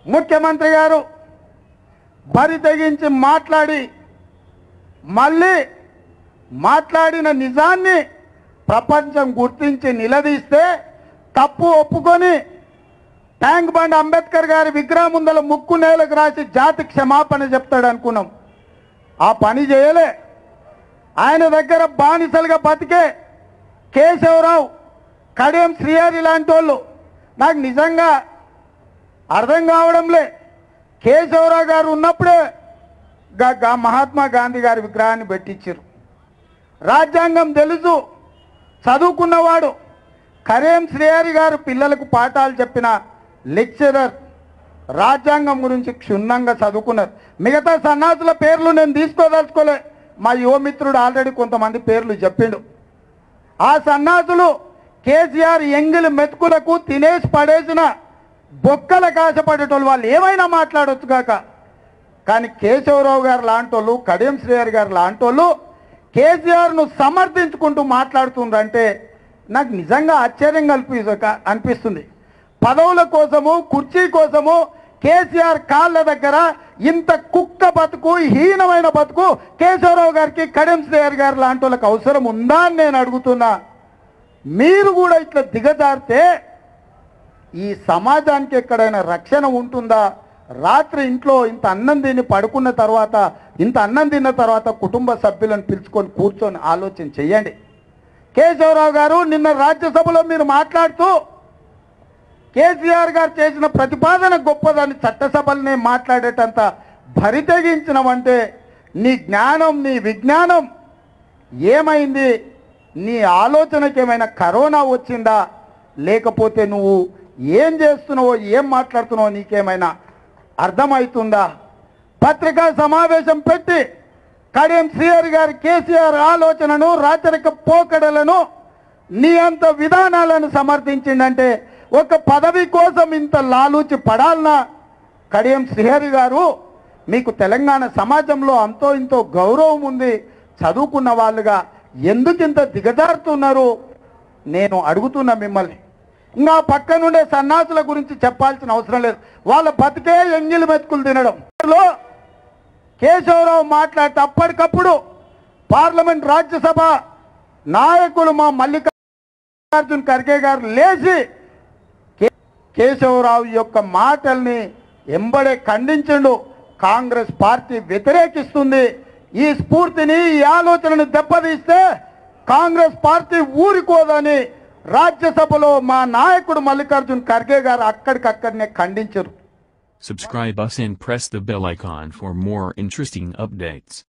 ముఖ్యమంత్రి గారు బరి తెగించి మాట్లాడి మళ్ళీ మాట్లాడిన నిజాన్ని ప్రపంచం గుర్తించి నిలదీస్తే తప్పు ఒప్పుకొని ట్యాంక్ బండ్ అంబేద్కర్ గారి విగ్రహం ముందల ముక్కు నేలకు రాసి జాతి క్షమాపణ చెప్తాడు అనుకున్నాం ఆ పని చేయలే ఆయన దగ్గర బానిసలుగా బతికే కేశవరావు కడియం శ్రీహరి లాంటి వాళ్ళు నాకు నిజంగా అర్థం కావడంలే కేశవరావు గారు ఉన్నప్పుడే గా- గా మహాత్మా గాంధీ గారి విగ్రహాన్ని పెట్టించారు రాజ్యాంగం తెలుసు చదువుకున్నవాడు కరేం శ్రీహరి గారు పిల్లలకు పాఠాలు చెప్పిన లెక్చరర్ రాజ్యాంగం గురించి క్షుణ్ణంగా చదువుకున్నారు మిగతా సన్నాసుల పేర్లు నేను తీసుకోదలుచుకోలే మా యువమిత్రుడు ఆల్రెడీ కొంతమంది పేర్లు చెప్పిండు ఆ సన్నాసులు కేసీఆర్ ఎంగిలి మెతుకులకు తినేసి పడేసిన బొక్కల కాశపడేటోళ్ళు వాళ్ళు ఏమైనా మాట్లాడొచ్చు కాక కానీ కేశవరావు గారు లాంటోళ్ళు కడియం శ్రీహరి గారు లాంటోళ్ళు కేసీఆర్ను సమర్థించుకుంటూ మాట్లాడుతుండ్రంటే నాకు నిజంగా ఆశ్చర్యం కల్పి అనిపిస్తుంది పదవుల కోసము కుర్చీ కోసము కేసీఆర్ కాళ్ళ దగ్గర ఇంత కుక్క బతుకు హీనమైన బతుకు కేశవరావు గారికి కడియం శ్రీహరి గారు లాంటి వాళ్ళకి అవసరం ఉందా అని నేను అడుగుతున్నా మీరు కూడా ఇట్లా దిగజారితే ఈ సమాజానికి ఎక్కడైనా రక్షణ ఉంటుందా రాత్రి ఇంట్లో ఇంత అన్నం తిని పడుకున్న తర్వాత ఇంత అన్నం తిన్న తర్వాత కుటుంబ సభ్యులను పిలుచుకొని కూర్చొని ఆలోచన చెయ్యండి కేశవరావు గారు నిన్న రాజ్యసభలో మీరు మాట్లాడుతూ కేసీఆర్ గారు చేసిన ప్రతిపాదన గొప్పదని చట్టసభలనే మాట్లాడేటంత భరితెగించినవంటే నీ జ్ఞానం నీ విజ్ఞానం ఏమైంది నీ ఆలోచనకి ఏమైనా కరోనా వచ్చిందా లేకపోతే నువ్వు ఏం చేస్తున్నావో ఏం మాట్లాడుతున్నావో నీకేమైనా అర్థమవుతుందా పత్రికా సమావేశం పెట్టి కడియం శ్రీహరి గారి కేసీఆర్ ఆలోచనను రాచరిక పోకడలను నీ అంత విధానాలను సమర్థించిండంటే ఒక పదవి కోసం ఇంత లాలూచి పడాలనా కడియం శ్రీహరి గారు మీకు తెలంగాణ సమాజంలో అంతో ఇంతో గౌరవం ఉంది చదువుకున్న వాళ్ళుగా ఎందుకు ఇంత దిగజారుతున్నారు నేను అడుగుతున్నా మిమ్మల్ని ఇంకా పక్క నుండే సన్నాసుల గురించి చెప్పాల్సిన అవసరం లేదు వాళ్ళ బతికే ఎంగిలి మెతుకులు తినడం లో కేశవరావు మాట్లాడితే అప్పటికప్పుడు పార్లమెంట్ రాజ్యసభ నాయకులు మా మల్లికార్జున్ ఖర్గే గారు లేచి కే- కేశవరావు యొక్క మాటల్ని ఎంబడే ఖండించండు కాంగ్రెస్ పార్టీ వ్యతిరేకిస్తుంది ఈ స్ఫూర్తిని ఈ ఆలోచనను దెబ్బతీస్తే కాంగ్రెస్ పార్టీ ఊరుకోదని రాజ్యసభలో మా నాయకుడు మల్లికార్జున్ ఖర్గే గారు అక్కడికక్కడనే ఖండించారు Subscribe us and press the bell icon for more interesting updates.